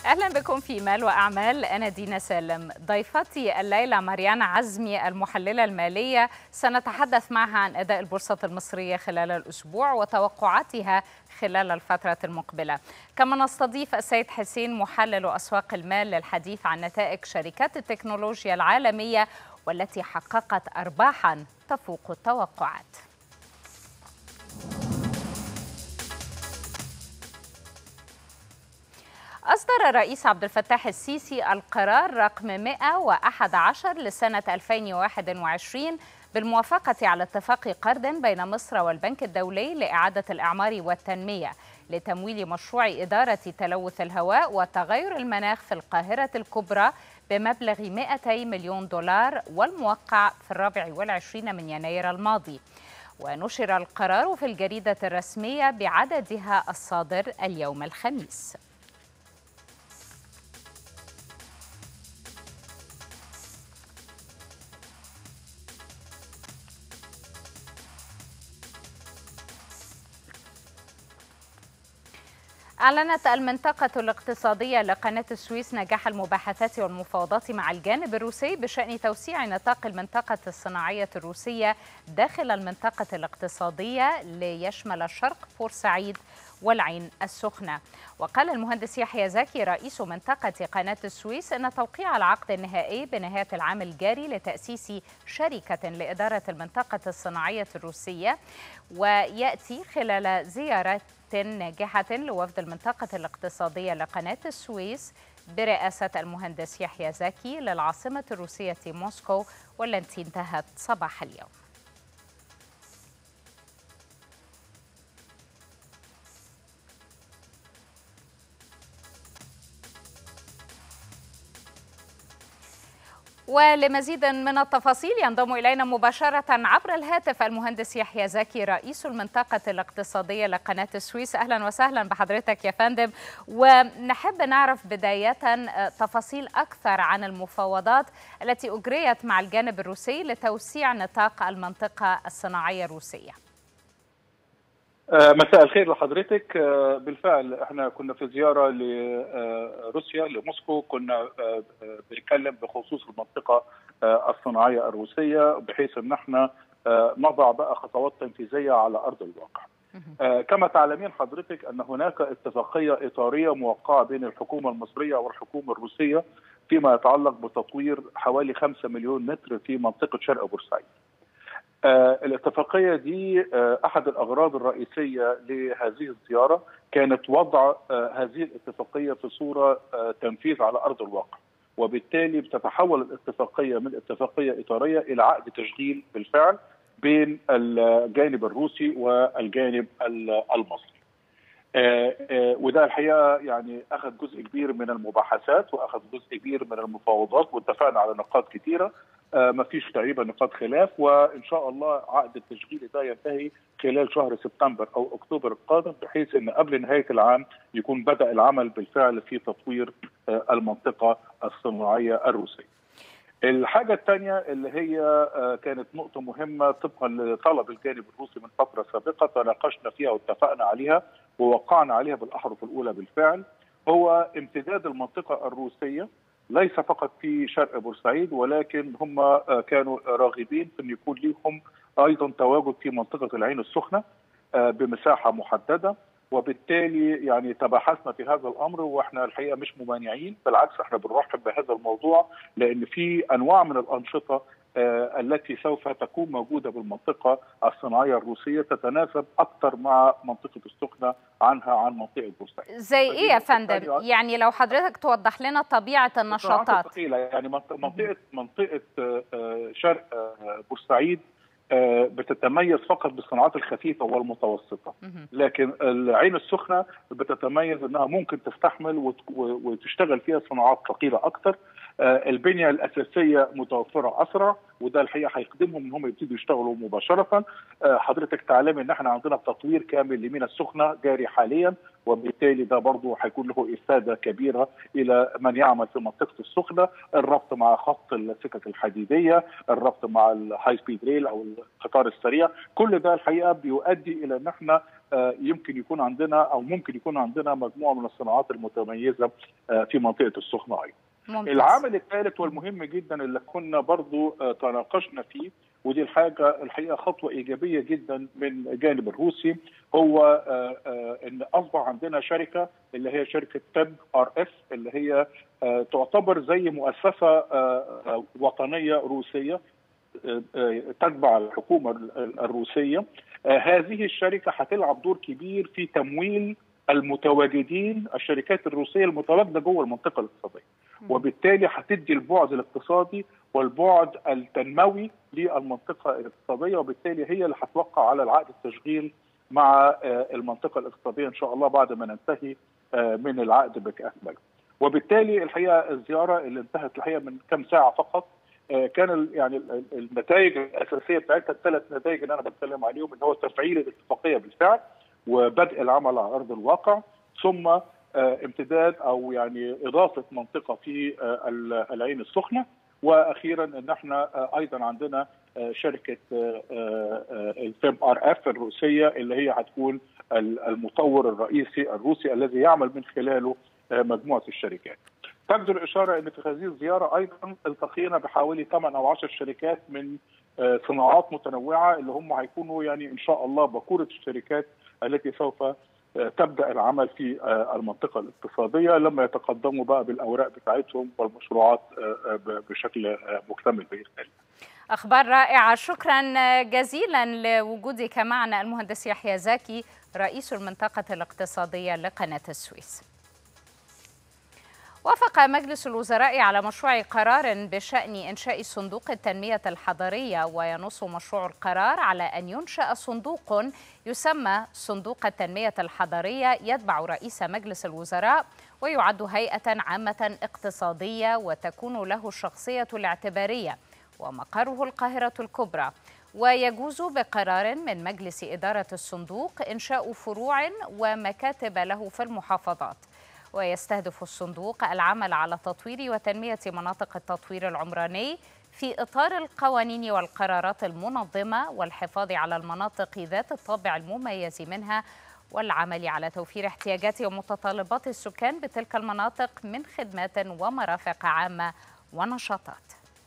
اهلا بكم في مال واعمال انا دينا سالم ضيفتي الليله مريانا عزمي المحلله الماليه سنتحدث معها عن اداء البورصه المصريه خلال الاسبوع وتوقعاتها خلال الفتره المقبله كما نستضيف السيد حسين محلل اسواق المال للحديث عن نتائج شركات التكنولوجيا العالميه والتي حققت ارباحا تفوق التوقعات أصدر الرئيس عبد الفتاح السيسي القرار رقم 111 لسنة 2021 بالموافقة على اتفاق قرض بين مصر والبنك الدولي لإعادة الإعمار والتنمية لتمويل مشروع إدارة تلوث الهواء وتغير المناخ في القاهرة الكبرى بمبلغ 200 مليون دولار والموقع في الرابع والعشرين من يناير الماضي ونشر القرار في الجريدة الرسمية بعددها الصادر اليوم الخميس أعلنت المنطقة الاقتصادية لقناة السويس نجاح المباحثات والمفاوضات مع الجانب الروسي بشأن توسيع نطاق المنطقة الصناعية الروسية داخل المنطقة الاقتصادية ليشمل الشرق بورسعيد والعين السخنة وقال المهندس يحيى زكي رئيس منطقة قناة السويس أن توقيع العقد النهائي بنهاية العام الجاري لتأسيس شركة لإدارة المنطقة الصناعية الروسية ويأتي خلال زيارة ناجحة لوفد المنطقة الاقتصادية لقناة السويس برئاسة المهندس يحيى زكي للعاصمة الروسية موسكو والتي انتهت صباح اليوم ولمزيد من التفاصيل ينضم إلينا مباشرة عبر الهاتف المهندس يحيى زكي رئيس المنطقة الاقتصادية لقناة السويس أهلا وسهلا بحضرتك يا فندم ونحب نعرف بداية تفاصيل أكثر عن المفاوضات التي أجريت مع الجانب الروسي لتوسيع نطاق المنطقة الصناعية الروسية مساء الخير لحضرتك بالفعل احنا كنا في زياره لروسيا لموسكو كنا بنتكلم بخصوص المنطقه الصناعيه الروسيه بحيث ان احنا نضع بقى خطوات تنفيذيه على ارض الواقع. كما تعلمين حضرتك ان هناك اتفاقيه اطاريه موقعه بين الحكومه المصريه والحكومه الروسيه فيما يتعلق بتطوير حوالي 5 مليون متر في منطقه شرق بورسعيد. آه الاتفاقيه دي آه احد الاغراض الرئيسيه لهذه الزياره كانت وضع آه هذه الاتفاقيه في صوره تنفيذ على ارض الواقع وبالتالي بتتحول الاتفاقيه من اتفاقيه اطاريه الى عقد تشغيل بالفعل بين الجانب الروسي والجانب المصري. وده الحقيقه يعني اخذ جزء كبير من المباحثات واخذ جزء كبير من المفاوضات واتفقنا على نقاط كثيره ما فيش تقريبا نقاط خلاف وان شاء الله عقد التشغيل ده ينتهي خلال شهر سبتمبر او اكتوبر القادم بحيث ان قبل نهايه العام يكون بدا العمل بالفعل في تطوير المنطقه الصناعيه الروسيه. الحاجة الثانية اللي هي كانت نقطة مهمة طبقا لطلب الجانب الروسي من فترة سابقة تناقشنا فيها واتفقنا عليها ووقعنا عليها بالأحرف الأولى بالفعل هو امتداد المنطقة الروسية ليس فقط في شرق بورسعيد ولكن هم كانوا راغبين في ان يكون لهم ايضا تواجد في منطقه العين السخنه بمساحه محدده وبالتالي يعني تباحثنا في هذا الامر واحنا الحقيقه مش ممانعين بالعكس احنا بنرحب بهذا الموضوع لان في انواع من الانشطه التي سوف تكون موجوده بالمنطقه الصناعيه الروسيه تتناسب اكثر مع منطقه السخنه عنها عن منطقه بورسعيد. زي ايه يا فندم؟ يعني لو حضرتك توضح لنا طبيعه النشاطات. الثقيله يعني منطقه منطقه شرق بورسعيد بتتميز فقط بالصناعات الخفيفه والمتوسطه لكن العين السخنه بتتميز انها ممكن تستحمل وتشتغل فيها صناعات ثقيله اكثر البنيه الاساسيه متوفره اسرع وده الحقيقه هيخدمهم ان هم يبتدوا يشتغلوا مباشره حضرتك تعلمي ان احنا عندنا تطوير كامل لمينا السخنه جاري حاليا وبالتالي ده برضه هيكون له افاده كبيره الى من يعمل في منطقه السخنه الربط مع خط السكك الحديديه الربط مع الهاي سبيد ريل او القطار السريع كل ده الحقيقه بيؤدي الى ان احنا يمكن يكون عندنا او ممكن يكون عندنا مجموعه من الصناعات المتميزه في منطقه السخنه ايضا ممتاز. العامل الثالث والمهم جدا اللي كنا برضو تناقشنا فيه ودي الحاجة الحقيقة خطوة إيجابية جدا من الجانب الروسي هو إن أصبح عندنا شركة اللي هي شركة تب ار اف اللي هي تعتبر زي مؤسسة وطنية روسية تتبع الحكومة الروسية هذه الشركة هتلعب دور كبير في تمويل المتواجدين الشركات الروسيه المتواجده جوه المنطقه الاقتصاديه وبالتالي هتدي البعد الاقتصادي والبعد التنموي للمنطقه الاقتصاديه وبالتالي هي اللي هتوقع على العقد التشغيل مع المنطقه الاقتصاديه ان شاء الله بعد ما ننتهي من العقد باكمله. وبالتالي الحقيقه الزياره اللي انتهت الحقيقه من كم ساعه فقط كان يعني النتائج الاساسيه بتاعتها الثلاث نتائج اللي انا بتكلم عليهم ان هو تفعيل الاتفاقيه بالفعل وبدء العمل على ارض الواقع ثم امتداد او يعني اضافه منطقه في العين السخنه واخيرا ان احنا ايضا عندنا شركه الفيم ار اف الروسيه اللي هي هتكون المطور الرئيسي الروسي الذي يعمل من خلاله مجموعه الشركات. تبدو الاشاره ان في هذه الزياره ايضا التقينا بحوالي 8 او 10 شركات من صناعات متنوعه اللي هم هيكونوا يعني ان شاء الله بكوره الشركات التي سوف تبدا العمل في المنطقه الاقتصاديه لما يتقدموا بقى بالاوراق بتاعتهم والمشروعات بشكل مكتمل باذن الله. اخبار رائعه شكرا جزيلا لوجودك معنا المهندس يحيى زكي رئيس المنطقه الاقتصاديه لقناه السويس. وافق مجلس الوزراء على مشروع قرار بشأن إنشاء صندوق التنمية الحضرية وينص مشروع القرار على أن ينشأ صندوق يسمى صندوق التنمية الحضرية يتبع رئيس مجلس الوزراء ويعد هيئة عامة اقتصادية وتكون له الشخصية الاعتبارية ومقره القاهرة الكبرى ويجوز بقرار من مجلس إدارة الصندوق إنشاء فروع ومكاتب له في المحافظات ويستهدف الصندوق العمل على تطوير وتنمية مناطق التطوير العمراني في إطار القوانين والقرارات المنظمة والحفاظ على المناطق ذات الطابع المميز منها والعمل على توفير احتياجات ومتطلبات السكان بتلك المناطق من خدمات ومرافق عامة ونشاطات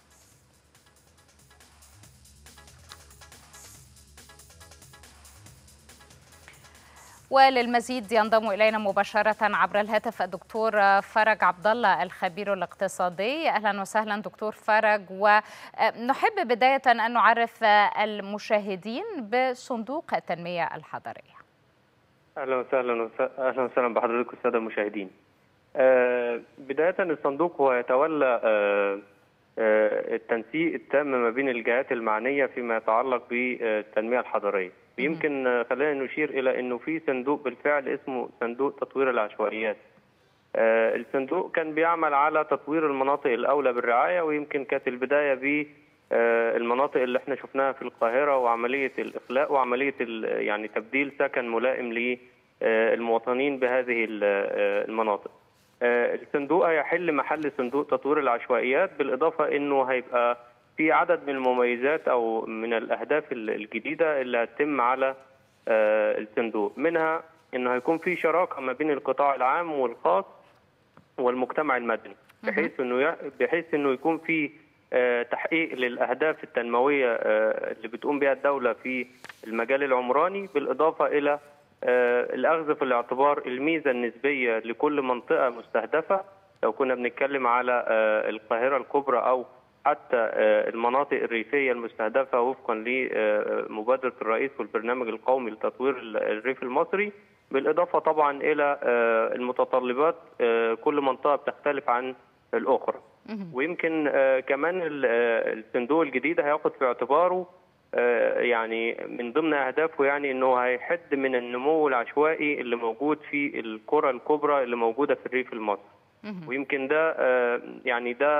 وللمزيد ينضم الينا مباشره عبر الهاتف الدكتور فرج عبد الله الخبير الاقتصادي اهلا وسهلا دكتور فرج ونحب بدايه ان نعرف المشاهدين بصندوق التنميه الحضريه اهلا وسهلا اهلا وسهلا بحضرتك الساده المشاهدين بدايه الصندوق هو يتولى التنسيق التام ما بين الجهات المعنيه فيما يتعلق بالتنميه الحضريه يمكن خلينا نشير الى انه في صندوق بالفعل اسمه صندوق تطوير العشوائيات. الصندوق كان بيعمل على تطوير المناطق الاولى بالرعايه ويمكن كانت البدايه ب المناطق اللي احنا شفناها في القاهره وعمليه الاخلاء وعمليه يعني تبديل سكن ملائم للمواطنين بهذه المناطق. الصندوق هيحل محل صندوق تطوير العشوائيات بالاضافه انه هيبقى في عدد من المميزات او من الاهداف الجديده اللي هتتم على الصندوق منها انه هيكون في شراكه ما بين القطاع العام والخاص والمجتمع المدني بحيث انه بحيث انه يكون في تحقيق للاهداف التنمويه اللي بتقوم بها الدوله في المجال العمراني بالاضافه الى الاخذ في الاعتبار الميزه النسبيه لكل منطقه مستهدفه لو كنا بنتكلم على القاهره الكبرى او حتى المناطق الريفيه المستهدفه وفقا لمبادره الرئيس والبرنامج القومي لتطوير الريف المصري بالاضافه طبعا الى المتطلبات كل منطقه بتختلف عن الاخرى ويمكن كمان الصندوق الجديد هياخد في اعتباره يعني من ضمن اهدافه يعني انه هيحد من النمو العشوائي اللي موجود في القرى الكبرى اللي موجوده في الريف المصري ويمكن ده يعني ده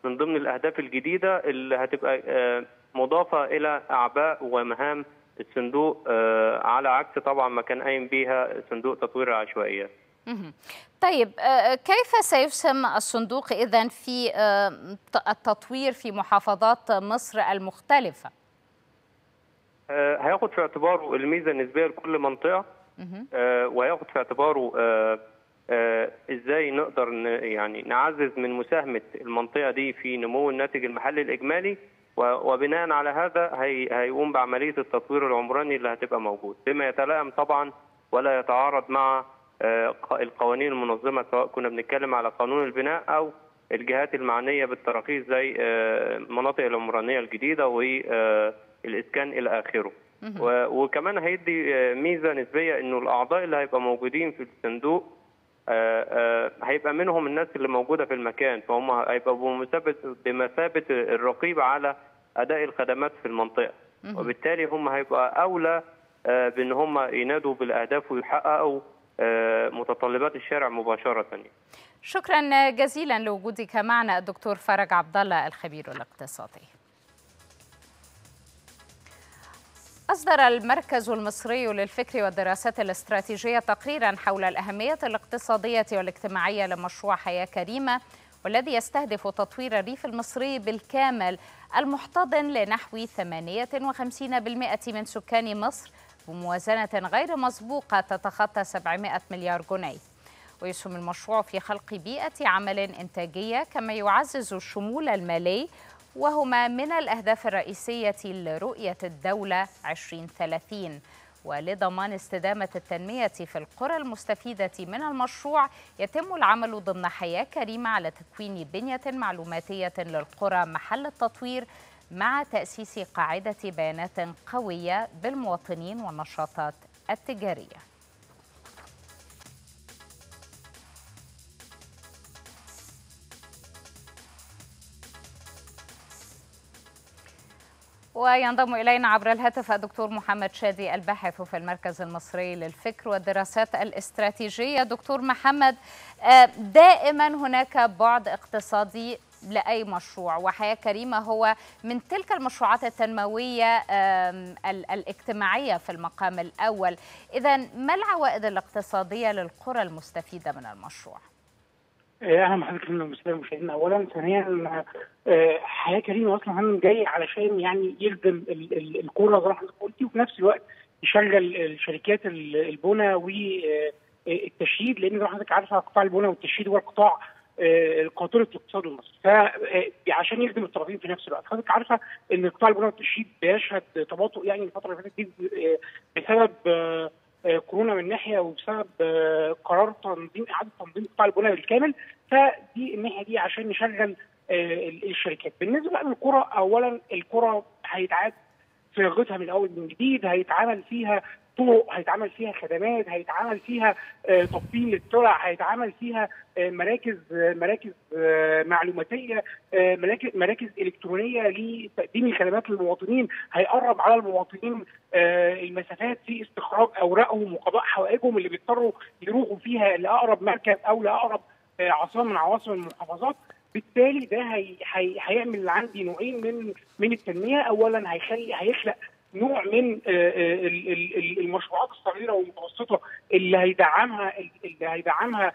من ضمن الاهداف الجديده اللي هتبقى مضافه الى اعباء ومهام الصندوق على عكس طبعا ما كان قايم بيها صندوق تطوير العشوائيات. طيب كيف سيسهم الصندوق اذا في التطوير في محافظات مصر المختلفه؟ هياخد في اعتباره الميزه النسبيه لكل منطقه وهياخد في اعتباره ازاي نقدر يعني نعزز من مساهمه المنطقه دي في نمو الناتج المحلي الاجمالي وبناء على هذا هي هيقوم بعمليه التطوير العمراني اللي هتبقى موجود بما يتلائم طبعا ولا يتعارض مع القوانين المنظمه سواء كنا بنتكلم على قانون البناء او الجهات المعنيه بالتراخيص زي المناطق العمرانيه الجديده والاسكان الى اخره. وكمان هيدي ميزه نسبيه انه الاعضاء اللي هيبقى موجودين في الصندوق هيبقى منهم الناس اللي موجوده في المكان فهم هيبقوا بمثابه بمثابه الرقيب على اداء الخدمات في المنطقه وبالتالي هم هيبقى اولى بان هم ينادوا بالاهداف ويحققوا متطلبات الشارع مباشره شكرا جزيلا لوجودك معنا الدكتور فرج عبد الله الخبير الاقتصادي أصدر المركز المصري للفكر والدراسات الاستراتيجية تقريرا حول الأهمية الاقتصادية والاجتماعية لمشروع حياة كريمة والذي يستهدف تطوير الريف المصري بالكامل المحتضن لنحو 58% من سكان مصر بموازنة غير مسبوقة تتخطى 700 مليار جنيه ويسهم المشروع في خلق بيئة عمل إنتاجية كما يعزز الشمول المالي وهما من الأهداف الرئيسية لرؤية الدولة 2030 ولضمان استدامة التنمية في القرى المستفيدة من المشروع يتم العمل ضمن حياة كريمة على تكوين بنية معلوماتية للقرى محل التطوير مع تأسيس قاعدة بيانات قوية بالمواطنين والنشاطات التجارية وينضم إلينا عبر الهاتف الدكتور محمد شادي الباحث في المركز المصري للفكر والدراسات الاستراتيجية دكتور محمد دائما هناك بعد اقتصادي لأي مشروع وحياة كريمة هو من تلك المشروعات التنموية الاجتماعية في المقام الأول إذا ما العوائد الاقتصادية للقرى المستفيدة من المشروع؟ اهلا بحضرتك المشاهدين اولا ثانيا حياه كريمه اصلا هم جاي علشان يعني يخدم الكوره زي ما حضرتك قلتي وفي نفس الوقت يشغل شركات البنى والتشييد لان زي ما حضرتك عارفه قطاع البنى والتشييد هو القطاع قاطره الاقتصاد المصري فعشان يخدم الطرفين في نفس الوقت حضرتك عارفه ان قطاع البنى والتشييد بيشهد تباطؤ يعني الفتره اللي فاتت دي بسبب كورونا من ناحيه وبسبب قرار تنظيم اعاده تنظيم قطاع البنى بالكامل فدي الناحيه دي عشان نشغل الشركات بالنسبه بقى للقرى اولا القرى هيتعاد صياغتها من اول من جديد هيتعمل فيها طرق هيتعمل فيها خدمات هيتعمل فيها تبطين للسلع هيتعمل فيها مراكز مراكز معلوماتيه مراكز مراكز الكترونيه لتقديم الخدمات للمواطنين هيقرب على المواطنين المسافات في استخراج اوراقهم وقضاء حوائجهم اللي بيضطروا يروحوا فيها لاقرب مركز او لاقرب عاصمه من عواصم المحافظات بالتالي ده هي هي هيعمل عندي نوعين من من التنميه اولا هيخلي هيخلق نوع من المشروعات الصغيره والمتوسطه اللي هيدعمها اللي هيدعمها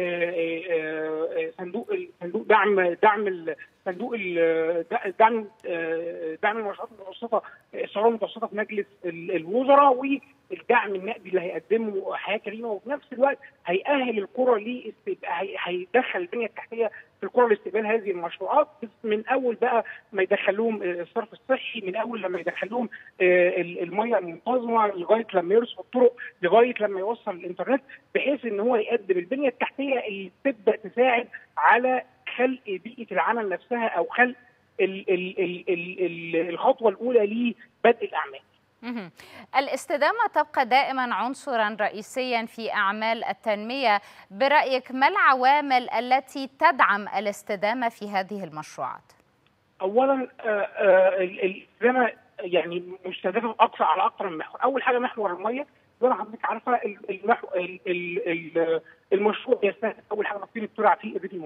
صندوق صندوق دعم دعم صندوق دعم دعم المشروعات المتوسطه الثروه المتوسطه في مجلس الوزراء والدعم النقدي اللي هيقدمه حياه كريمه وفي نفس الوقت هيأهل القرى هيدخل البنيه التحتيه في القرى لاستقبال هذه المشروعات من اول بقى ما يدخل لهم الصرف الصحي من اول لما يدخل لهم الميه المنتظمه لغايه لما يرسم الطرق لغايه لما يوصل الانترنت بحيث ان هو يقدم البنيه التحتيه اللي تبدا تساعد على خلق بيئه العمل نفسها او خلق ال ال ال ال الخطوه الاولى لبدء الاعمال. الاستدامة تبقى دائما عنصرا رئيسيا في أعمال التنمية برأيك ما العوامل التي تدعم الاستدامة في هذه المشروعات؟ أولا الاستدامة يعني مستهدفة أكثر على أكثر من محور أول حاجة محور المية زي ما حضرتك عارفة المحور المشروع يستهدف أول حاجة تطوير الترع في الريف المصري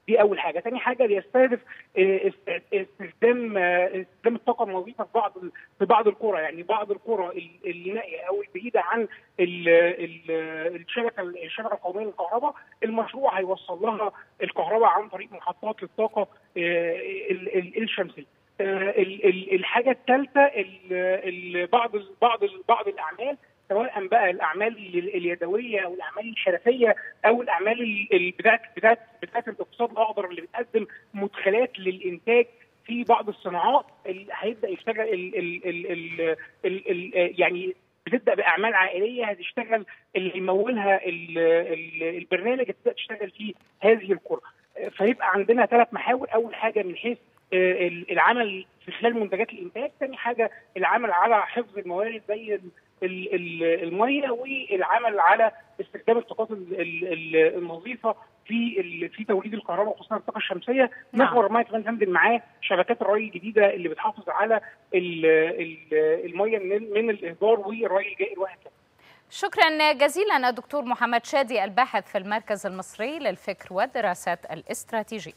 دي اول حاجه ثاني حاجه بيستهدف استخدام استخدام الطاقه النظيفه في بعض في بعض القرى يعني بعض القرى اللي نائيه او البعيده عن الشبكه الشبكه القوميه للكهرباء المشروع هيوصل لها الكهرباء عن طريق محطات للطاقه الشمسيه الحاجه الثالثه بعض بعض بعض الاعمال سواء بقى الاعمال اليدويه او الاعمال الحرفيه او الاعمال بتاعت بتاعت بتاعت الاقتصاد الاخضر اللي بتقدم مدخلات للانتاج في بعض الصناعات اللي هيبدا يشتغل ال ال ال ال ال ال يعني بتبدا باعمال عائليه هتشتغل اللي يمولها ال ال البرنامج هتبدا تشتغل فيه هذه القرى فيبقى عندنا ثلاث محاور اول حاجه من حيث العمل في خلال منتجات الانتاج ثاني حاجه العمل على حفظ الموارد زي الميه والعمل على استخدام الطاقات النظيفه في في توليد الكهرباء وخصوصا الطاقه الشمسيه محور ما كمان هندل معاه شبكات الري الجديده اللي بتحافظ على الميه من من الاهدار والري الجائر وهكذا شكرا جزيلا الدكتور محمد شادي الباحث في المركز المصري للفكر والدراسات الاستراتيجيه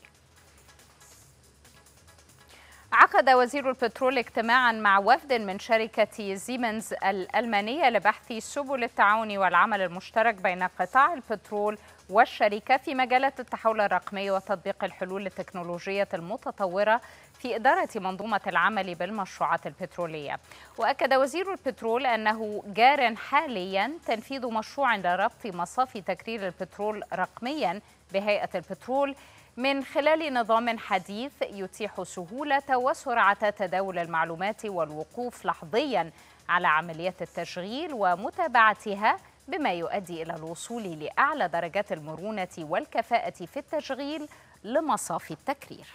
عقد وزير البترول اجتماعا مع وفد من شركة زيمنز الألمانية لبحث سبل التعاون والعمل المشترك بين قطاع البترول والشركة في مجالات التحول الرقمي وتطبيق الحلول التكنولوجية المتطورة في إدارة منظومة العمل بالمشروعات البترولية وأكد وزير البترول أنه جار حاليا تنفيذ مشروع لربط مصافي تكرير البترول رقميا بهيئة البترول من خلال نظام حديث يتيح سهولة وسرعة تداول المعلومات والوقوف لحظيا على عمليات التشغيل ومتابعتها بما يؤدي إلى الوصول لأعلى درجات المرونة والكفاءة في التشغيل لمصافي التكرير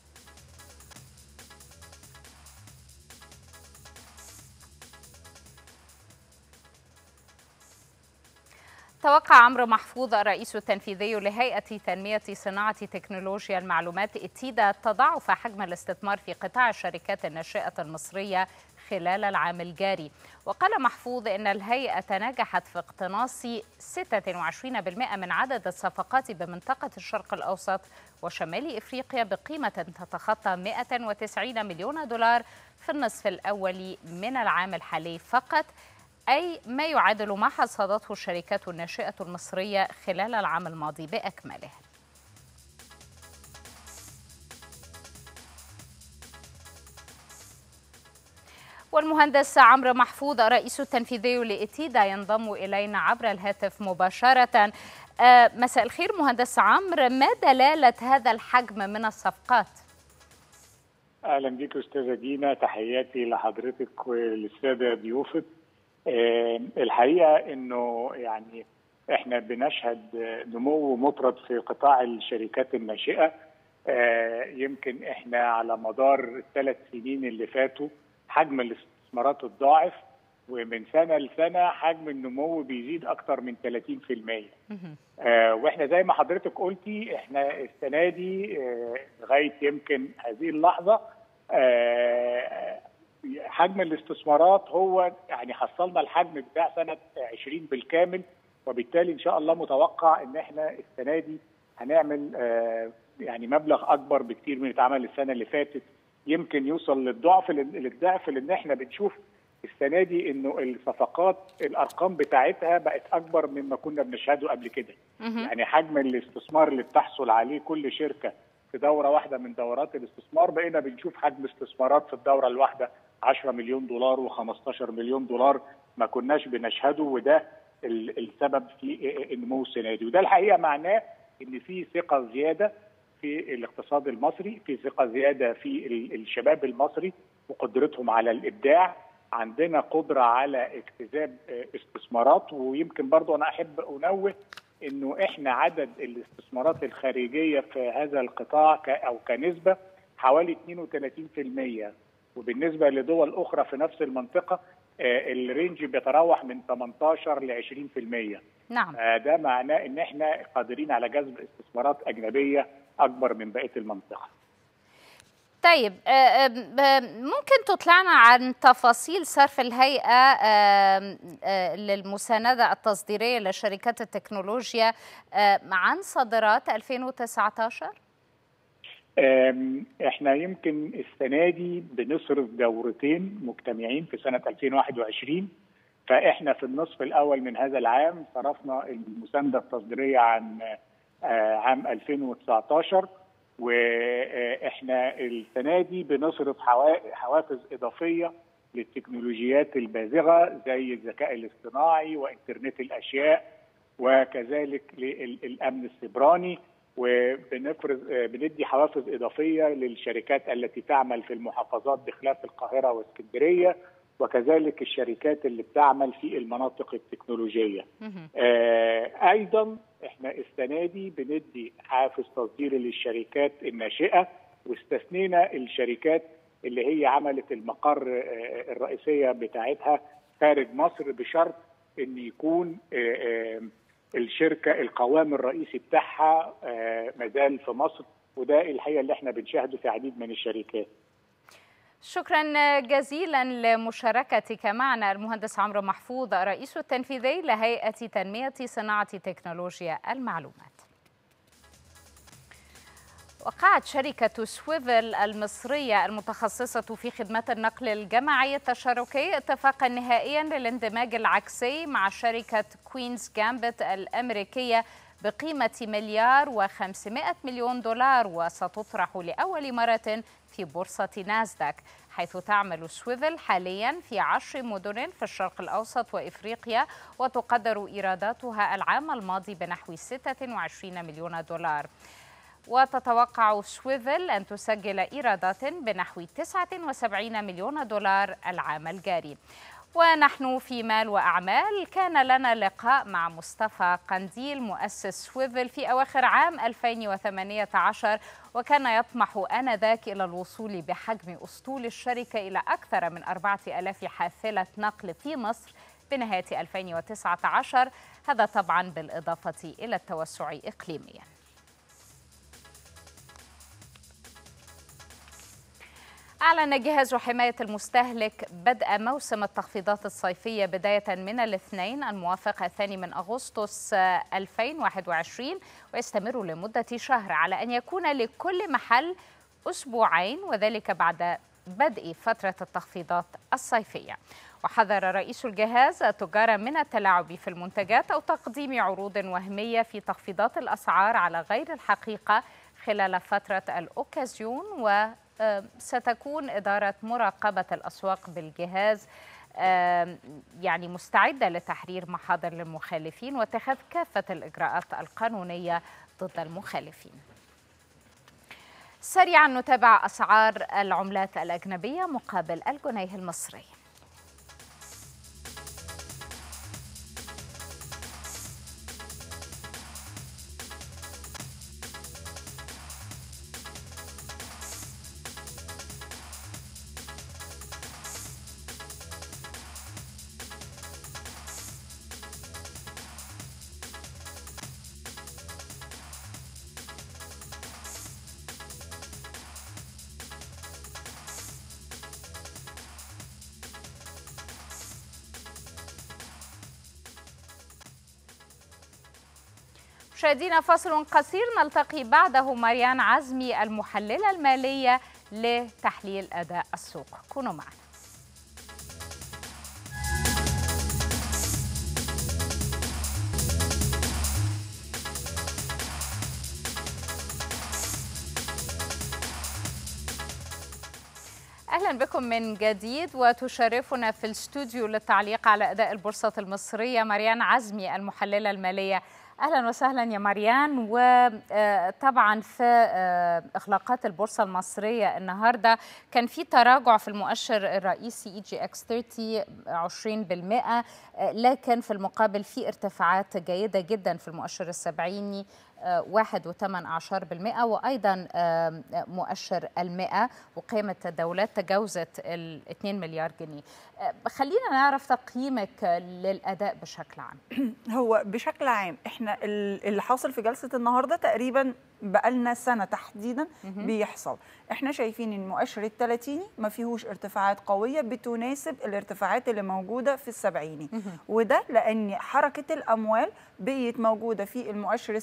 توقع عمرو محفوظ الرئيس التنفيذي لهيئة تنمية صناعة تكنولوجيا المعلومات إتيدا تضاعف حجم الاستثمار في قطاع الشركات الناشئة المصرية خلال العام الجاري وقال محفوظ إن الهيئة نجحت في اقتناص 26% من عدد الصفقات بمنطقة الشرق الأوسط وشمال إفريقيا بقيمة تتخطى 190 مليون دولار في النصف الأول من العام الحالي فقط أي ما يعادل ما حصدته الشركات الناشئة المصرية خلال العام الماضي بأكمله والمهندس عمرو محفوظ الرئيس التنفيذي لإتيدا ينضم إلينا عبر الهاتف مباشرة مساء الخير مهندس عمرو ما دلالة هذا الحجم من الصفقات؟ أهلا بك أستاذة دينا تحياتي لحضرتك وللسادة ضيوفك الحقيقه انه يعني احنا بنشهد نمو مطرد في قطاع الشركات الناشئه يمكن احنا على مدار الثلاث سنين اللي فاتوا حجم الاستثمارات الضاعف ومن سنه لسنه حجم النمو بيزيد اكتر من 30% واحنا زي ما حضرتك قلتي احنا السنه دي لغايه يمكن هذه اللحظه حجم الاستثمارات هو يعني حصلنا الحجم بتاع سنه 20 بالكامل وبالتالي ان شاء الله متوقع ان احنا السنه دي هنعمل يعني مبلغ اكبر بكتير من اتعمل السنه اللي فاتت يمكن يوصل للضعف للضعف لان احنا بنشوف السنه دي انه الصفقات الارقام بتاعتها بقت اكبر مما كنا بنشهده قبل كده يعني حجم الاستثمار اللي بتحصل عليه كل شركه في دوره واحده من دورات الاستثمار بقينا بنشوف حجم استثمارات في الدوره الواحده 10 مليون دولار و15 مليون دولار ما كناش بنشهده وده السبب في النمو السنه دي وده الحقيقه معناه ان في ثقه زياده في الاقتصاد المصري في ثقه زياده في الشباب المصري وقدرتهم على الابداع عندنا قدره على اجتذاب استثمارات ويمكن برضو انا احب انوه انه احنا عدد الاستثمارات الخارجيه في هذا القطاع او كنسبه حوالي 32% وبالنسبه لدول اخرى في نفس المنطقه الرينج بيتراوح من 18 ل 20% نعم ده معناه ان احنا قادرين على جذب استثمارات اجنبيه اكبر من بقيه المنطقه طيب ممكن تطلعنا عن تفاصيل صرف الهيئة للمساندة التصديرية لشركات التكنولوجيا عن صادرات 2019؟ احنا يمكن السنه دي بنصرف دورتين مجتمعين في سنه 2021 فاحنا في النصف الاول من هذا العام صرفنا المسانده التصديريه عن عام 2019 واحنا السنه دي بنصرف حوافز اضافيه للتكنولوجيات البازغه زي الذكاء الاصطناعي وانترنت الاشياء وكذلك للامن السيبراني وبنفرز بندي حوافز اضافيه للشركات التي تعمل في المحافظات بخلاف القاهره واسكندريه وكذلك الشركات اللي بتعمل في المناطق التكنولوجيه. آه ايضا احنا السنه دي بندي حافز تصديري للشركات الناشئه واستثنينا الشركات اللي هي عملت المقر آه الرئيسيه بتاعتها خارج مصر بشرط ان يكون آه الشركه القوام الرئيسي بتاعها مازال في مصر وده الحقيقه اللي احنا بنشاهده في عديد من الشركات. شكرا جزيلا لمشاركتك معنا المهندس عمرو محفوظ رئيس التنفيذي لهيئه تنميه صناعه تكنولوجيا المعلومات. وقعت شركة سويفل المصرية المتخصصة في خدمات النقل الجماعي التشاركي اتفاقا نهائيا للاندماج العكسي مع شركة كوينز جامبت الأمريكية بقيمة مليار وخمسمائة مليون دولار وستطرح لأول مرة في بورصة ناسداك حيث تعمل سويفل حاليا في عشر مدن في الشرق الأوسط وإفريقيا وتقدر إيراداتها العام الماضي بنحو 26 مليون دولار وتتوقع سويفل أن تسجل إيرادات بنحو 79 مليون دولار العام الجاري ونحن في مال وأعمال كان لنا لقاء مع مصطفى قنديل مؤسس سويفل في أواخر عام 2018 وكان يطمح آنذاك إلى الوصول بحجم أسطول الشركة إلى أكثر من 4000 حافلة نقل في مصر بنهاية 2019 هذا طبعا بالإضافة إلى التوسع إقليمياً أعلن جهاز حماية المستهلك بدء موسم التخفيضات الصيفية بداية من الاثنين الموافق الثاني من أغسطس 2021 ويستمر لمدة شهر على أن يكون لكل محل أسبوعين وذلك بعد بدء فترة التخفيضات الصيفية وحذر رئيس الجهاز التجار من التلاعب في المنتجات أو تقديم عروض وهمية في تخفيضات الأسعار على غير الحقيقة خلال فترة الأوكازيون و ستكون إدارة مراقبة الأسواق بالجهاز يعني مستعدة لتحرير محاضر للمخالفين واتخاذ كافة الإجراءات القانونية ضد المخالفين سريعا نتابع أسعار العملات الأجنبية مقابل الجنيه المصري مشاهدينا فاصل قصير نلتقي بعده مريان عزمي المحللة المالية لتحليل أداء السوق كونوا معنا اهلا بكم من جديد وتشرفنا في الاستوديو للتعليق على اداء البورصه المصريه مريان عزمي المحلله الماليه اهلا وسهلا يا مريان وطبعا في اخلاقات البورصه المصريه النهارده كان في تراجع في المؤشر الرئيسي اي جي اكس 30 20% لكن في المقابل في ارتفاعات جيده جدا في المؤشر السبعيني واحد وثمان أعشار بالمئة وأيضا مؤشر المئة وقيمة الدولات تجاوزت ال 2 مليار جنيه خلينا نعرف تقييمك للأداء بشكل عام هو بشكل عام احنا اللي حاصل في جلسة النهاردة تقريبا بقالنا سنة تحديدا بيحصل احنا شايفين ان المؤشر الثلاثيني ما فيهوش ارتفاعات قوية بتناسب الارتفاعات اللي موجودة في السبعيني وده لأن حركة الأموال بقيت موجودة في المؤشر السبعيني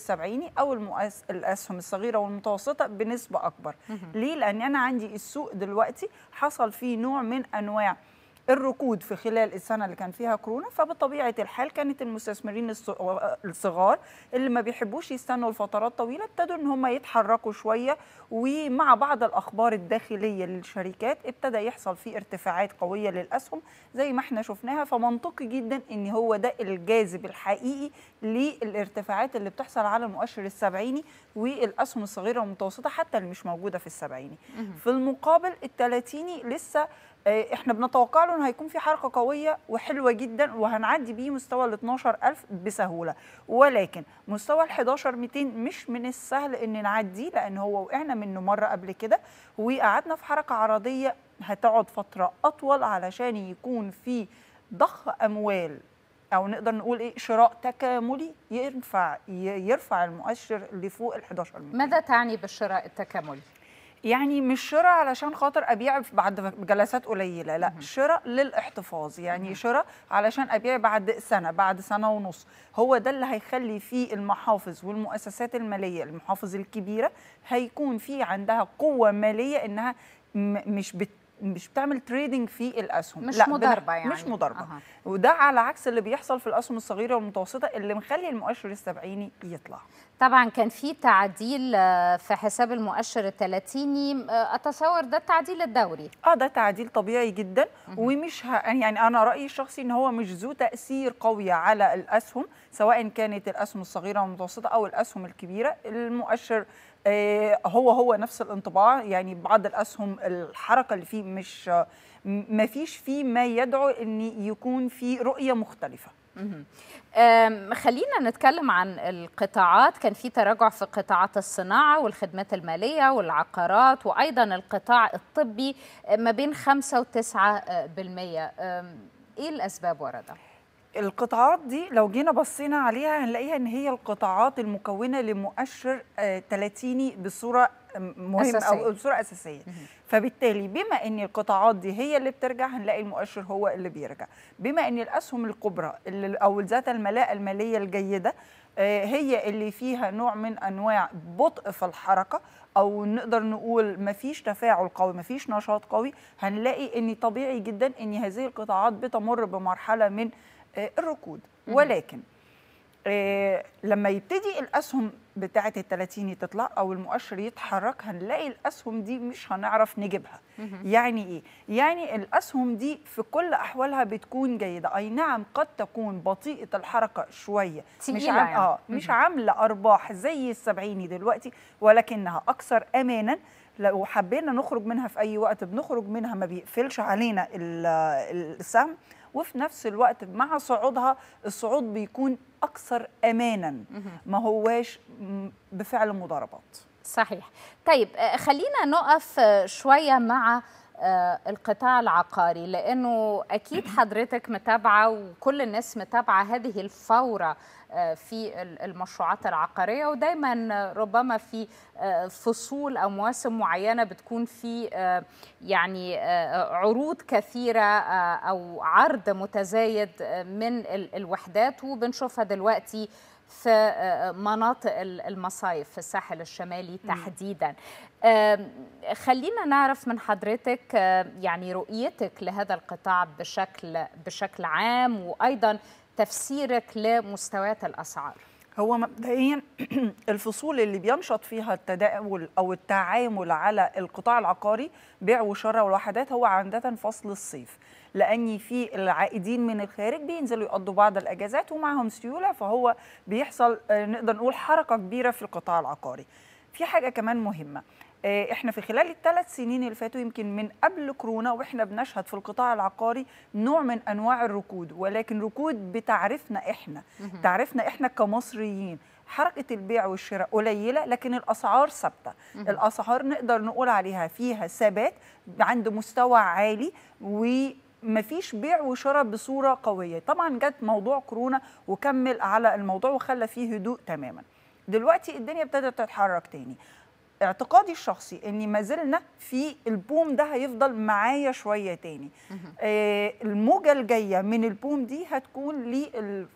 الثلاثيني او المؤس... الاسهم الصغيره والمتوسطه بنسبه اكبر ليه لان انا عندي السوق دلوقتي حصل فيه نوع من انواع الركود في خلال السنه اللي كان فيها كورونا فبطبيعه الحال كانت المستثمرين الصغار اللي ما بيحبوش يستنوا لفترات طويله ابتدوا ان هم يتحركوا شويه ومع بعض الاخبار الداخليه للشركات ابتدى يحصل فيه ارتفاعات قويه للاسهم زي ما احنا شفناها فمنطقي جدا ان هو ده الجاذب الحقيقي للارتفاعات اللي بتحصل على المؤشر السبعيني والاسهم الصغيره والمتوسطه حتى اللي مش موجوده في السبعيني في المقابل الثلاثيني لسه احنا بنتوقع له انه هيكون في حركه قويه وحلوه جدا وهنعدي بيه مستوى ال 12000 بسهوله ولكن مستوى ال 11200 مش من السهل ان نعديه لان هو وقعنا منه مره قبل كده وقعدنا في حركه عرضيه هتقعد فتره اطول علشان يكون في ضخ اموال او نقدر نقول ايه شراء تكاملي ينفع يرفع المؤشر لفوق ال 11000 ماذا تعني بالشراء التكاملي؟ يعني مش شراء علشان خاطر ابيع بعد جلسات قليله لا شراء للاحتفاظ يعني شراء علشان ابيع بعد سنه بعد سنه ونص هو ده اللي هيخلي فيه المحافظ والمؤسسات الماليه المحافظ الكبيره هيكون في عندها قوه ماليه انها مش بت مش بتعمل تريدنج في الاسهم مش مضاربه يعني مش مضاربه أه. وده على عكس اللي بيحصل في الاسهم الصغيره والمتوسطه اللي مخلي المؤشر السبعيني يطلع طبعا كان في تعديل في حساب المؤشر الثلاثيني اتصور ده التعديل الدوري اه ده تعديل طبيعي جدا ومش ه... يعني انا رايي الشخصي ان هو مش ذو تاثير قوي على الاسهم سواء كانت الاسهم الصغيره والمتوسطه او الاسهم الكبيره المؤشر هو هو نفس الانطباع يعني بعض الاسهم الحركه اللي فيه مش ما فيش فيه ما يدعو ان يكون في رؤيه مختلفه خلينا نتكلم عن القطاعات كان في تراجع في قطاعات الصناعة والخدمات المالية والعقارات وأيضا القطاع الطبي ما بين 5 و 9 بالمية إيه الأسباب ورا ده؟ القطاعات دي لو جينا بصينا عليها هنلاقيها ان هي القطاعات المكونه لمؤشر ثلاثيني بصوره مهمه او بصوره اساسيه فبالتالي بما ان القطاعات دي هي اللي بترجع هنلاقي المؤشر هو اللي بيرجع بما ان الاسهم الكبرى اللي او ذات الملاءه الماليه الجيده هي اللي فيها نوع من انواع بطء في الحركه او نقدر نقول مفيش تفاعل قوي مفيش نشاط قوي هنلاقي ان طبيعي جدا ان هذه القطاعات بتمر بمرحله من الركود ولكن آه لما يبتدي الاسهم بتاعه الثلاثيني تطلع او المؤشر يتحرك هنلاقي الاسهم دي مش هنعرف نجيبها يعني ايه يعني الاسهم دي في كل احوالها بتكون جيده اي نعم قد تكون بطيئه الحركه شويه مش عام يعني. اه مش عامله ارباح زي السبعيني دلوقتي ولكنها اكثر امانا لو حبينا نخرج منها في اي وقت بنخرج منها ما بيقفلش علينا السهم وفي نفس الوقت مع صعودها الصعود بيكون اكثر امانا ما هواش بفعل مضاربات صحيح طيب خلينا نقف شويه مع القطاع العقاري لانه اكيد حضرتك متابعه وكل الناس متابعه هذه الفوره في المشروعات العقاريه ودايما ربما في فصول او مواسم معينه بتكون في يعني عروض كثيره او عرض متزايد من الوحدات وبنشوفها دلوقتي في مناطق المصايف في الساحل الشمالي تحديدا خلينا نعرف من حضرتك يعني رؤيتك لهذا القطاع بشكل بشكل عام وايضا تفسيرك لمستويات الاسعار هو مبدئيا الفصول اللي بينشط فيها التداول او التعامل على القطاع العقاري بيع وشراء والوحدات هو عاده فصل الصيف لان في العائدين من الخارج بينزلوا يقضوا بعض الاجازات ومعهم سيوله فهو بيحصل نقدر نقول حركه كبيره في القطاع العقاري في حاجه كمان مهمه احنا في خلال الثلاث سنين اللي فاتوا يمكن من قبل كورونا واحنا بنشهد في القطاع العقاري نوع من انواع الركود ولكن ركود بتعرفنا احنا تعرفنا احنا كمصريين حركه البيع والشراء قليله لكن الاسعار ثابته الاسعار نقدر نقول عليها فيها ثبات عند مستوى عالي و مفيش بيع وشراء بصوره قويه طبعا جت موضوع كورونا وكمل على الموضوع وخلى فيه هدوء تماما دلوقتي الدنيا ابتدت تتحرك تاني اعتقادي الشخصي اني ما زلنا في البوم ده هيفضل معايا شويه تاني آه الموجه الجايه من البوم دي هتكون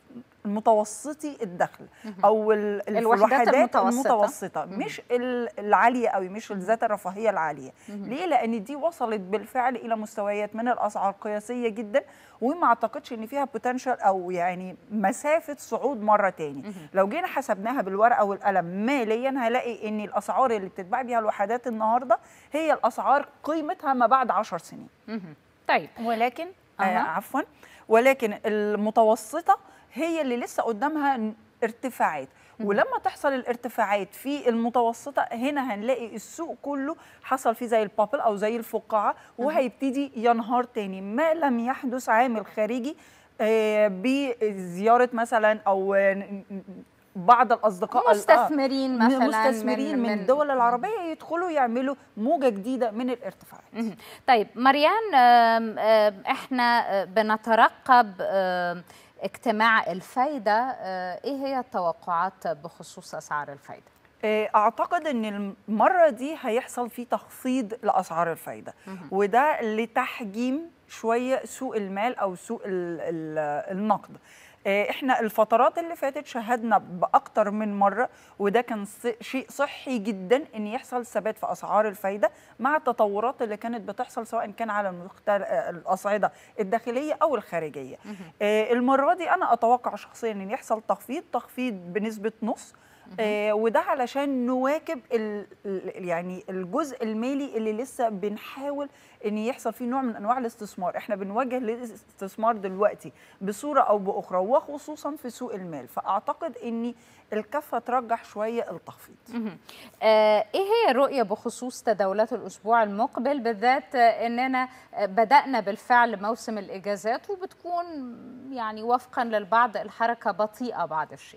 المتوسطي الدخل او ال- الوحدات المتوسطة. المتوسطه مش ال- العاليه قوي مش ذات الرفاهيه العاليه ليه لان دي وصلت بالفعل الى مستويات من الاسعار قياسيه جدا وما اعتقدش ان فيها بوتنشال او يعني مسافه صعود مره تاني لو جينا حسبناها بالورقه والقلم ماليا هلاقي ان الاسعار اللي بتتباع بيها الوحدات النهارده هي الاسعار قيمتها ما بعد 10 سنين مهم. طيب ولكن آه أها. عفوا ولكن المتوسطه هي اللي لسه قدامها ن- ارتفاعات ولما تحصل الارتفاعات في المتوسطه هنا هنلاقي السوق كله حصل فيه زي البابل او زي الفقاعه وهيبتدي ينهار تاني ما لم يحدث عامل خارجي آه، بزياره مثلا او آه، ن- ن- بعض الاصدقاء ال- آه، مستثمرين مثلا مستثمرين من, من الدول العربيه يدخلوا يعملوا موجه جديده من الارتفاعات مهم. طيب مريان آم، آم، احنا آه، بنترقب آم، اجتماع الفايدة آه، ايه هي التوقعات بخصوص اسعار الفايدة آه، اعتقد ان المره دي هيحصل في تخفيض لاسعار الفايده وده لتحجيم شويه سوق المال او سوق ال- ال- النقد آه، احنا الفترات اللي فاتت شهدنا باكتر من مره وده كان ص- شيء صحي جدا ان يحصل ثبات في اسعار الفايده مع التطورات اللي كانت بتحصل سواء كان على المختل... آه، الاصعده الداخليه او الخارجيه آه، المره دي انا اتوقع شخصيا ان يحصل تخفيض تخفيض بنسبه نص آه وده علشان نواكب ال ال- يعني الجزء المالي اللي لسه بنحاول ان يحصل فيه نوع من انواع الاستثمار احنا بنواجه الاستثمار دلوقتي بصوره او باخرى وخصوصا في سوق المال فاعتقد ان الكفه ترجح شويه التخفيض مهم. آه، ايه هي الرؤيه بخصوص تداولات الاسبوع المقبل بالذات آه، اننا آه، بدانا بالفعل موسم الاجازات وبتكون يعني وفقا للبعض الحركه بطيئه بعض الشيء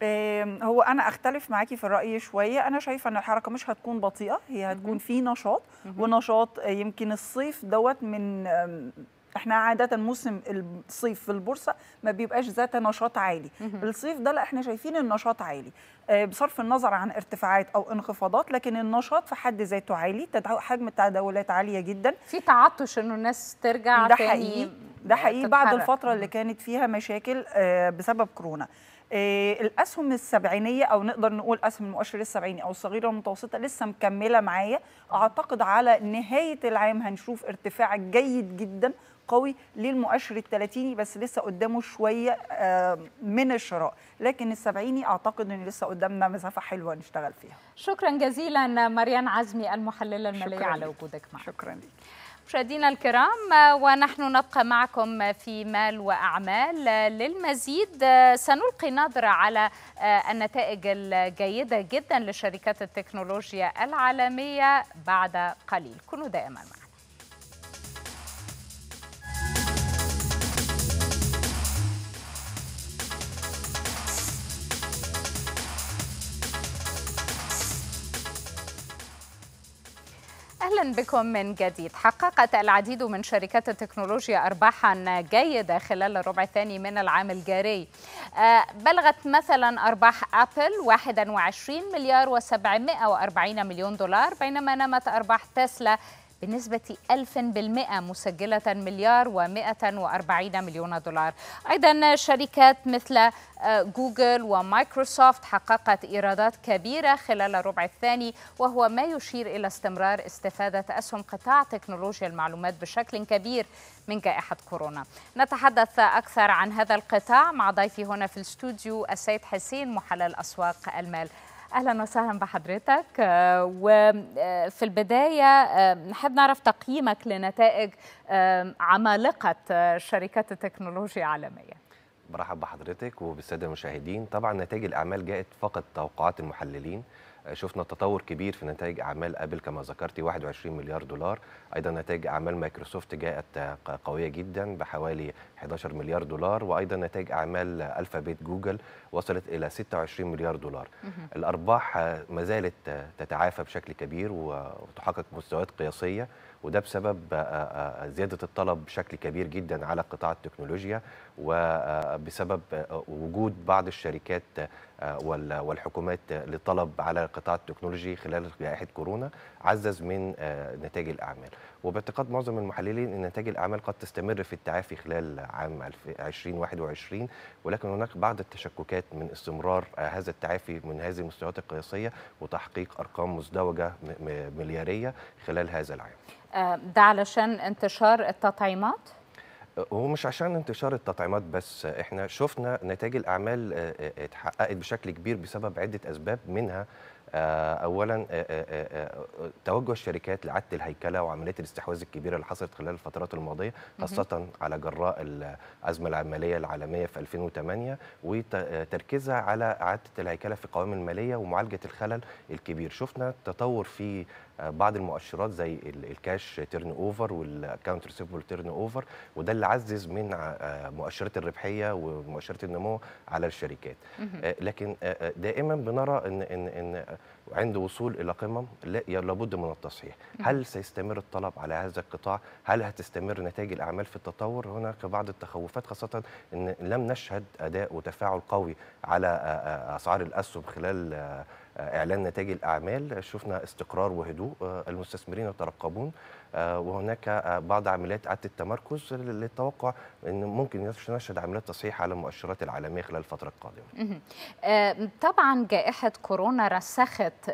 آم، هو انا اختلف معاكي في الراي شويه انا شايفه ان الحركه مش هتكون بطيئه هي هتكون في نشاط ونشاط آه، يمكن الصيف دوت من آم، احنا عاده موسم الصيف في البورصه ما بيبقاش ذات نشاط عالي الصيف ده لا احنا شايفين النشاط عالي آه، بصرف النظر عن ارتفاعات او انخفاضات لكن النشاط في حد ذاته عالي تدع- حجم التداولات عاليه جدا في تعطش انه الناس ترجع ده تاني حقيقي ده حقيقي بعد تتحرك. الفترة اللي كانت فيها مشاكل آه، بسبب كورونا آه، الأسهم السبعينية أو نقدر نقول أسهم المؤشر السبعيني أو الصغيرة والمتوسطة لسه مكملة معايا أعتقد على نهاية العام هنشوف ارتفاع جيد جدا قوي للمؤشر الثلاثيني بس لسه قدامه شوية آه، من الشراء لكن السبعيني أعتقد أن لسه قدامنا مسافة حلوة نشتغل فيها شكرا جزيلا مريان عزمي المحلله الماليه شكراً على لك. وجودك معنا شكرا لك مشاهدينا الكرام آه، ونحن نبقى معكم في مال وأعمال آه، للمزيد آه، سنلقي نظرة على آه، النتائج الجيدة جدا لشركات التكنولوجيا العالمية بعد قليل كونوا دائما معنا اهلا بكم من جديد حققت العديد من شركات التكنولوجيا ارباحا جيده خلال الربع الثاني من العام الجاري آه، بلغت مثلا ارباح ابل 21 مليار و740 مليون دولار بينما نمت ارباح تسلا بنسبة 1000% مسجلة مليار و140 مليون دولار أيضا شركات مثل آه، جوجل ومايكروسوفت حققت إيرادات كبيرة خلال الربع الثاني وهو ما يشير إلى استمرار استفادة أسهم قطاع تكنولوجيا المعلومات بشكل كبير من جائحة كورونا نتحدث أكثر عن هذا القطاع مع ضيفي هنا في الاستوديو السيد حسين محلل أسواق المال اهلا وسهلا بحضرتك آه، وفي البدايه آه، نحب نعرف تقييمك لنتائج آه، عمالقه آه، شركات التكنولوجيا العالميه برحب بحضرتك وبالساده المشاهدين طبعا نتائج الاعمال جاءت فقط توقعات المحللين آه، شفنا تطور كبير في نتائج اعمال ابل كما ذكرتي 21 مليار دولار ايضا نتائج اعمال مايكروسوفت جاءت آه، ق- قويه جدا بحوالي 11 مليار دولار وايضا نتائج اعمال الفابيت جوجل وصلت الى 26 مليار دولار الارباح آه، ما زالت آه، تتعافى بشكل كبير و- وتحقق مستويات قياسيه وده بسبب آه، آه، زياده الطلب بشكل كبير جدا على قطاع التكنولوجيا وبسبب آه، وجود بعض الشركات آه، وال- والحكومات للطلب على قطاع التكنولوجي خلال جائحه كورونا عزز من آه، نتائج الاعمال وباعتقاد معظم المحللين ان نتائج الاعمال قد تستمر في التعافي خلال عام 2021 ولكن هناك بعض التشككات من استمرار آه، هذا التعافي من هذه المستويات القياسيه وتحقيق ارقام مزدوجه م- م- ملياريه خلال هذا العام آه، ده علشان انتشار التطعيمات هو مش عشان انتشار التطعيمات بس احنا شفنا نتائج الاعمال آه، آه، اتحققت بشكل كبير بسبب عده اسباب منها آه، اولا آه، آه، آه، آه، توجه الشركات لاعاده الهيكله وعمليه الاستحواذ الكبيره اللي حصلت خلال الفترات الماضيه خاصه على جراء الازمه العماليه العالميه في 2008 وتركيزها على اعاده الهيكله في القوائم الماليه ومعالجه الخلل الكبير شفنا تطور في آه، بعض المؤشرات زي ال- الكاش تيرن اوفر والاكونت ريسيفبل تيرن اوفر وده اللي عزز من ع- آه، مؤشرات الربحيه ومؤشرات النمو على الشركات آه، لكن آه، آه، دائما بنرى ان ان ان عند وصول الى قمم لا- لابد من التصحيح هل سيستمر الطلب على هذا القطاع هل هتستمر نتائج الاعمال في التطور هناك بعض التخوفات خاصه ان لم نشهد اداء وتفاعل قوي على آه، آه، اسعار الاسهم خلال آه، آه، اعلان نتائج الاعمال شفنا استقرار وهدوء آه، المستثمرين يترقبون آه، وهناك آه، بعض عمليات اعاده التمركز للتوقع ان ممكن نشهد عمليات تصحيح على المؤشرات العالميه خلال الفتره القادمه مهم. آه، طبعا جائحة كورونا رسخت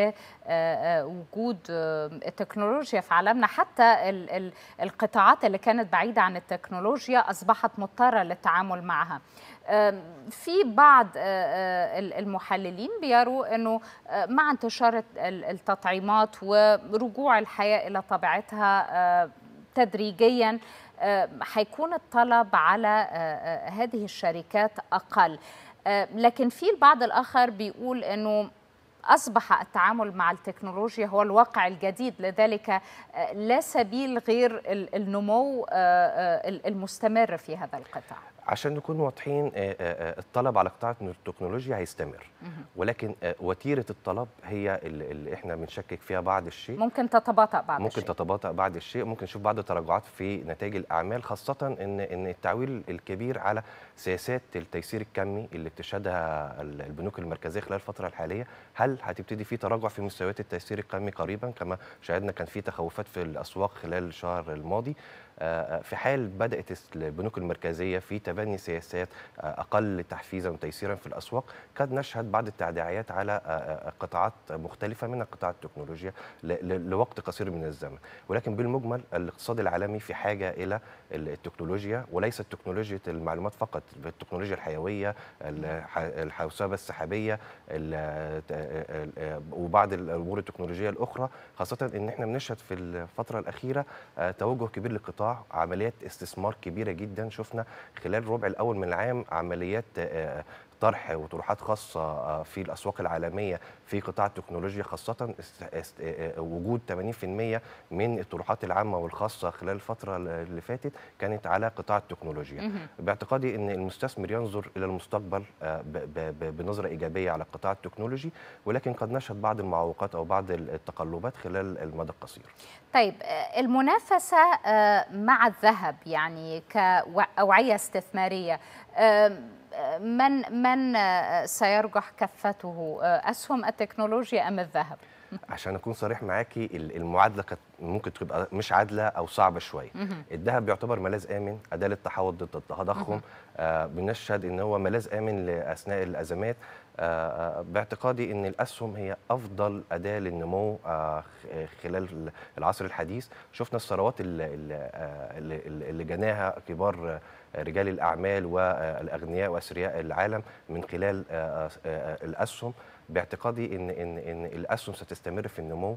لوجود التكنولوجيا في عالمنا حتى ال- ال- القطاعات اللي كانت بعيدة عن التكنولوجيا أصبحت مضطرة للتعامل معها آم، في بعض آه، آه، ال- المحللين بيروا أنه آه، مع انتشار ال- التطعيمات ورجوع الحياة إلى طبيعتها آه، تدريجيا آه، هيكون الطلب على آه، آه، هذه الشركات أقل آه، لكن في البعض الآخر بيقول أنه أصبح التعامل مع التكنولوجيا هو الواقع الجديد لذلك آه، لا سبيل غير ال- النمو آه، آه، المستمر في هذا القطاع عشان نكون واضحين آه، آه، آه، الطلب على قطاع التكنولوجيا هيستمر ولكن آه، وتيره الطلب هي اللي اللي احنا بنشكك فيها بعض الشيء ممكن تتباطأ بعض ممكن الشيء. تتباطأ بعض الشيء ممكن نشوف بعض التراجعات في نتائج الأعمال خاصة إن إن التعويل الكبير على سياسات التيسير الكمي اللي بتشهدها ال- البنوك المركزية خلال الفترة الحالية هل هتبتدي في تراجع في مستويات التيسير الكمي قريبا كما شاهدنا كان في تخوفات في الأسواق خلال الشهر الماضي آه، في حال بدأت البنوك المركزية في تبني سياسات آه، أقل تحفيزا وتيسيرا في الأسواق قد نشهد بعض التعديعات على آه، آه، قطاعات مختلفة من قطاع التكنولوجيا ل- ل- لوقت قصير من الزمن ولكن بالمجمل الاقتصاد العالمي في حاجة إلى التكنولوجيا وليست تكنولوجيا المعلومات فقط التكنولوجيا الحيوية الح- الحوسبة السحابية ال- ال- وبعض الأمور التكنولوجية الأخرى خاصة إن إحنا بنشهد في الفترة الأخيرة آه، توجه كبير للقطاع عمليات استثمار كبيرة جدا شفنا خلال الربع الأول من العام عمليات آه، طرح وطروحات خاصة آه، في الأسواق العالمية في قطاع التكنولوجيا خاصة است- است- آه، وجود 80% من الطروحات العامة والخاصة خلال الفترة اللي فاتت كانت على قطاع التكنولوجيا باعتقادي أن المستثمر ينظر إلى المستقبل آه، ب- ب- ب- بنظرة إيجابية على القطاع التكنولوجي ولكن قد نشهد بعض المعوقات أو بعض التقلبات خلال المدى القصير طيب آه، المنافسة آه، مع الذهب يعني كأوعية استثمارية آم، آه، من من آه، سيرجح كفته آه، أسهم التكنولوجيا أم الذهب؟ عشان اكون صريح معاكي ال- المعادله كانت ممكن تبقى مش عادله او صعبه شويه الذهب بيعتبر ملاذ امن اداه للتحول ضد التضخم آه بنشهد ان هو ملاذ امن لاثناء الازمات آه آه، باعتقادي ان الاسهم هي افضل اداه للنمو آه خ- خلال العصر الحديث شفنا الثروات اللي, اللي, اللي جناها كبار آه، رجال الاعمال والاغنياء واثرياء العالم من خلال آه، آه، آه، الاسهم باعتقادي ان ان ان الاسهم ستستمر في النمو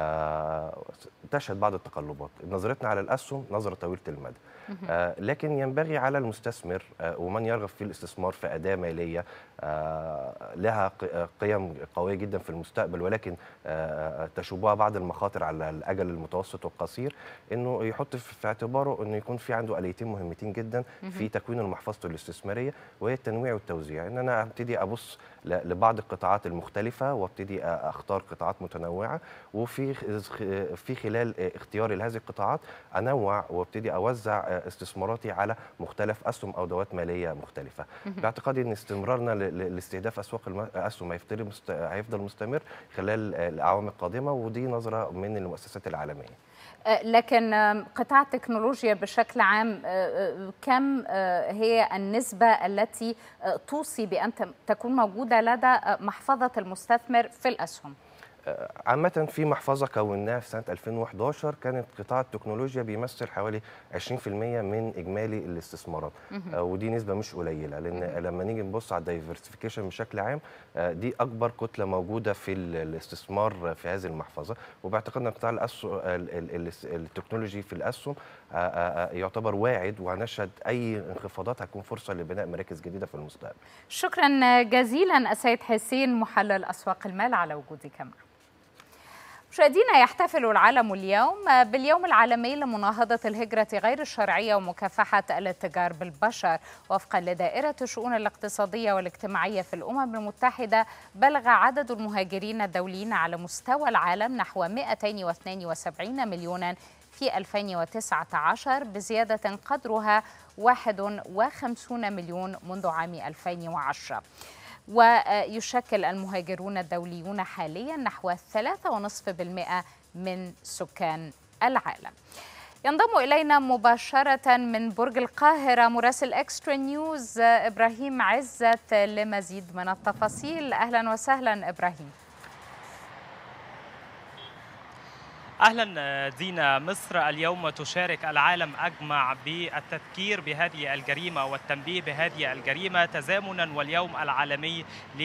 آه، تشهد بعض التقلبات نظرتنا على الاسهم نظره طويله المدى آه، لكن ينبغي على المستثمر آه، ومن يرغب في الاستثمار في اداه ماليه آه، لها ق- آه، قيم قويه جدا في المستقبل ولكن آه، تشوبها بعض المخاطر على الاجل المتوسط والقصير انه يحط في في اعتباره انه يكون في عنده اليتين مهمتين جدا في تكوين محفظته الاستثماريه وهي التنويع والتوزيع ان انا ابتدي ابص ل- لبعض القطاعات القطاعات المختلفه وابتدي اختار قطاعات متنوعه وفي في خلال اختياري لهذه القطاعات انوع وابتدي اوزع استثماراتي على مختلف اسهم او ادوات ماليه مختلفه باعتقادي ان استمرارنا لاستهداف اسواق الاسهم هيفضل مستمر خلال الاعوام القادمه ودي نظره من المؤسسات العالميه لكن قطاع التكنولوجيا بشكل عام كم هي النسبة التي توصي بأن تكون موجودة لدى محفظة المستثمر في الأسهم؟ عامة في محفظة كوناها في سنة 2011 كانت قطاع التكنولوجيا بيمثل حوالي 20% من إجمالي الاستثمارات آه ودي نسبة مش قليلة لأن لما نيجي نبص على الدايفرسيفيكيشن بشكل عام آه دي أكبر كتلة موجودة في الاستثمار في هذه المحفظة وباعتقاد أن قطاع التكنولوجي في الأسهم آه يعتبر واعد وهنشهد أي انخفاضات هتكون فرصة لبناء مراكز جديدة في المستقبل شكرا جزيلا السيد حسين محلل أسواق المال على وجودك معنا مشاهدينا يحتفل العالم اليوم باليوم العالمي لمناهضة الهجرة غير الشرعية ومكافحة الاتجار بالبشر وفقا لدائرة الشؤون الاقتصادية والاجتماعية في الأمم المتحدة بلغ عدد المهاجرين الدوليين على مستوى العالم نحو 272 مليونا في 2019 بزيادة قدرها 51 مليون منذ عام 2010 ويشكل المهاجرون الدوليون حاليا نحو 3.5% من سكان العالم ينضم إلينا مباشرة من برج القاهرة مراسل إكسترا نيوز إبراهيم عزت لمزيد من التفاصيل أهلا وسهلا إبراهيم اهلا دينا مصر اليوم تشارك العالم اجمع بالتذكير بهذه الجريمه والتنبيه بهذه الجريمه تزامنا واليوم العالمي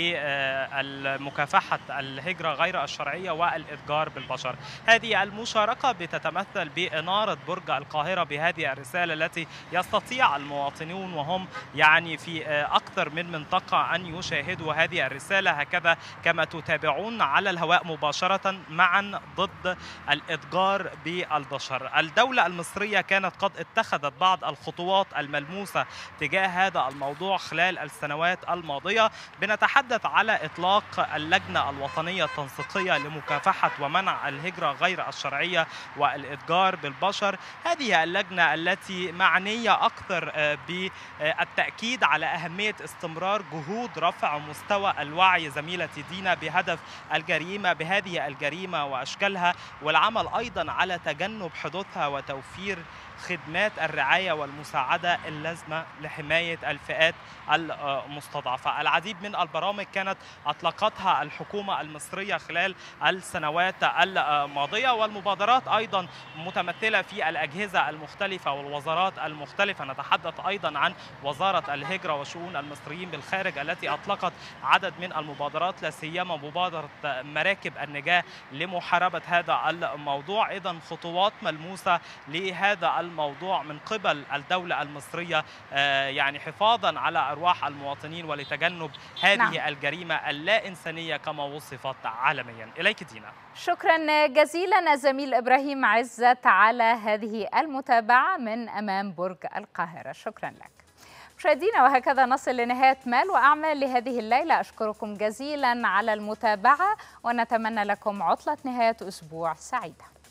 لمكافحه الهجره غير الشرعيه والاتجار بالبشر. هذه المشاركه بتتمثل باناره برج القاهره بهذه الرساله التي يستطيع المواطنون وهم يعني في اكثر من منطقه ان يشاهدوا هذه الرساله هكذا كما تتابعون على الهواء مباشره معا ضد الاتجار بالبشر الدولة المصرية كانت قد اتخذت بعض الخطوات الملموسة تجاه هذا الموضوع خلال السنوات الماضية بنتحدث على إطلاق اللجنة الوطنية التنسيقية لمكافحة ومنع الهجرة غير الشرعية والإتجار بالبشر هذه اللجنة التي معنية أكثر بالتأكيد على أهمية استمرار جهود رفع مستوى الوعي زميلتي دينا بهدف الجريمة بهذه الجريمة وأشكالها والعمل العمل ايضا على تجنب حدوثها وتوفير خدمات الرعايه والمساعده اللازمه لحمايه الفئات المستضعفه. العديد من البرامج كانت اطلقتها الحكومه المصريه خلال السنوات الماضيه والمبادرات ايضا متمثله في الاجهزه المختلفه والوزارات المختلفه، نتحدث ايضا عن وزاره الهجره وشؤون المصريين بالخارج التي اطلقت عدد من المبادرات لا سيما مبادره مراكب النجاه لمحاربه هذا الموضوع، اذا خطوات ملموسه لهذا الموضوع من قبل الدولة المصرية يعني حفاظا على أرواح المواطنين ولتجنب هذه نعم. الجريمة اللا إنسانية كما وصفت عالميا إليك دينا شكرا جزيلا الزميل إبراهيم عزت على هذه المتابعة من أمام برج القاهرة شكرا لك مشاهدينا وهكذا نصل لنهاية مال وأعمال لهذه الليلة أشكركم جزيلا على المتابعة ونتمنى لكم عطلة نهاية أسبوع سعيدة